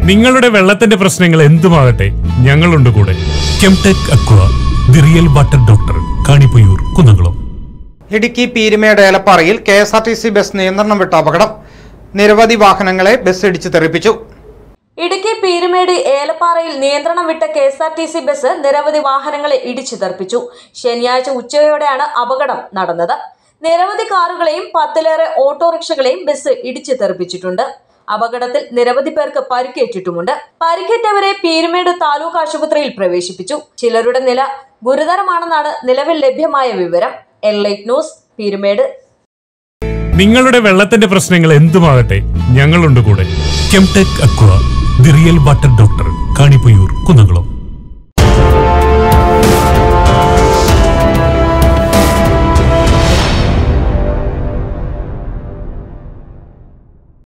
നിങ്ങളുടെ വെള്ളത്തിന്റെ പ്രശ്നങ്ങൾ എന്തുമാകട്ടെ ഞങ്ങളുണ്ട് കൂടെ Kemtech aqua the real water doctor Kanipayyur Kunnamkulam Idukki Peermade ഏലപ്പാറയിൽ K S R T C bus നിയന്ത്രണം വിട്ട അപകടം നിരവധി വാഹനങ്ങളെ ബസ് ഇടിച്ചു തെറിപ്പിച്ചു ഇടുക്കി പീരുമേട് ഏലപ്പാറയിൽ നിയന്ത്രണം വിട്ട K S R T C bus നിരവധി വാഹനങ്ങളെ ഇടിച്ചു തെറിപ്പിച്ചു ശനിയാഴ്ച ഉച്ചയോടെയാണ് അപകടം നടന്നത് നിരവധി കാറുകളെയും പത്തിലേറെ ഓട്ടോറിക്ഷകളെയും ബസ് ഇടിച്ചു തെറിപ്പിച്ചിട്ടുണ്ട് അപകടത്തിൽ നിരവധി പേർക്ക് പരിക്കേറ്റിട്ടുമുണ്ട് പരിക്കേറ്റവരെ പീരുമേട് താലൂക്ക് ആശുപത്രിയിൽ പ്രവേശിപ്പിച്ചു ചിലരുടെ നില ഗുരുതരമാണെന്നാണ് നിലവിൽ ലഭ്യമായ വിവരം എൻലൈറ്റ് ന്യൂസ് പീരുമേട് നിങ്ങളുടെ വെള്ളത്തിന്റെ പ്രശ്നങ്ങൾ എന്തുമാകട്ടെ ഞങ്ങളുണ്ട് കൂടെ Kemtech aqua the real water doctor Kanipayyur Kunnamkulam